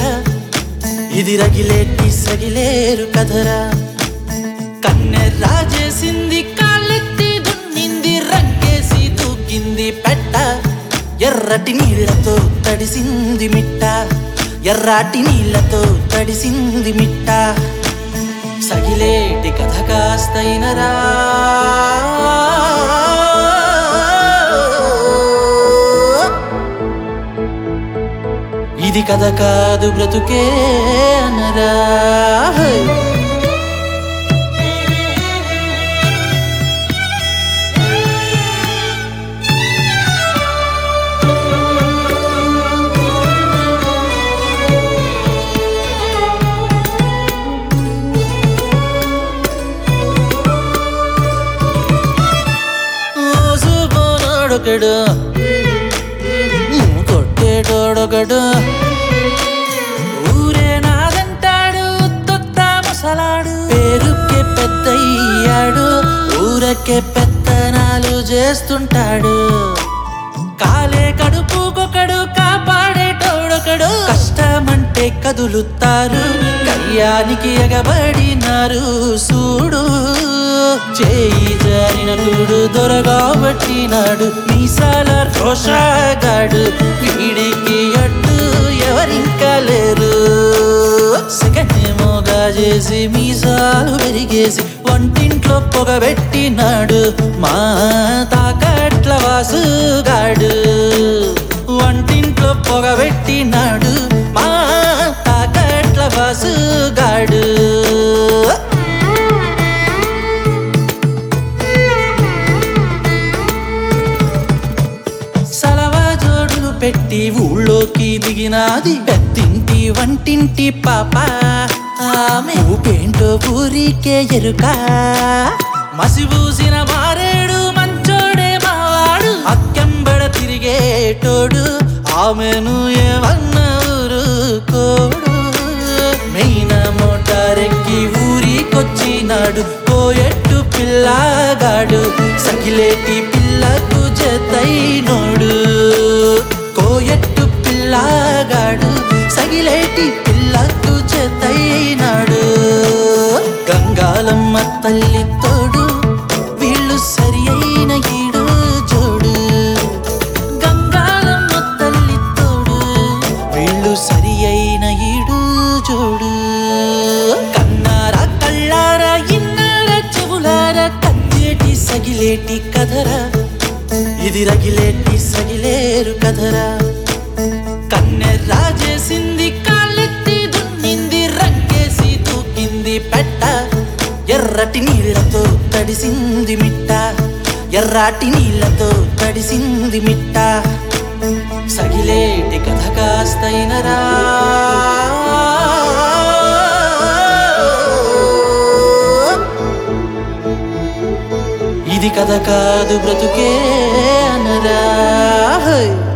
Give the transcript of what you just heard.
కదరా ఇది రగిలేటి సగిలేరు కదరా కన్నె రాజేసింది కాళ్ళెత్తి దున్నింది రంగేసి దూకింది పెట్ట ఎర్రటి నీళ్లతో తడిసింది మిట్ట ఎర్రాటి నీళ్లతో తడిసింది మిట్ట సగిలేటి కథ కాస్తైనరా ఇది కథ కాదు బ్రతుకే అనరా హై. మోసుకున్నాడొకడు కొట్టేటోడొకడు ఊరే నాదంటాడు తొత్త ముసలాడు పేరుకే పెద్దయ్యాడు ఊరకే పెత్తనాలు చేస్తుంటాడు కాలే కడుపుకొకడు కాపాడేటోడొకడు కష్టమంటే కదులుతారు కయ్యానికి ఎగబడినారు సూడు చేయి జారిన కూడు దొరగా పట్టినాడు మీసాల రోషగాడు వీడికి అడ్డు ఎవరింకా లేరు సెకండేమోగా చేసి మీసాలు పెరిగేసి వంటింట్లో పొగబెట్టినాడు మా తాకట్ల వాసుగాడు వంటింట్లో పొగబెట్టినాడు మా తాకట్ల వాసుగాడు సలవా జోడులు పెట్టి ఊళ్ళోకి దిగినాది పెద్దింటి వంటింటి పాప ఆమె ఊపేంటో ఊరికే ఎరుక మసిబూసిన మారేడు మంచోడే మావాడు అక్కెంబడ తిరిగేటోడు ఆమెను ఏమన్న ఊరుకోడు మెయిన మోటారెక్కి ఊరికొచ్చినాడు పోయెట్టు పిల్లగాడు సగిలేటి పిల్లకు జతైనోడు కోయట్టు పిల్లగాడు సగిలేటి పిల్లకు జతైనాడు గంగాలమ్మ తల్లి తోడు వీళ్ళు సరి అయిన ఈడు జోడు గంగాలమ్మ తల్లి తోడు వీళ్ళు సరి అయిన ఈడు జోడు కన్నారా కళ్ళారా ఇన్నారా చెవులారా కత్తేటి సగిలేటి కదరా ఇది రగిలేటి సగిలేరు కదరా కన్నె రాజేసింది కాళ్ళెత్తి దున్నింది రంగేసి దూకింది పెట్ట ఎర్రటి నీళ్లతో తడిసింది మిట్ట ఎర్రాటి నీళ్లతో తడిసింది మిట్ట సగిలేటి కథ కాస్తైనరా ఇది కథ కాదు బ్రతుకే అనరా హై.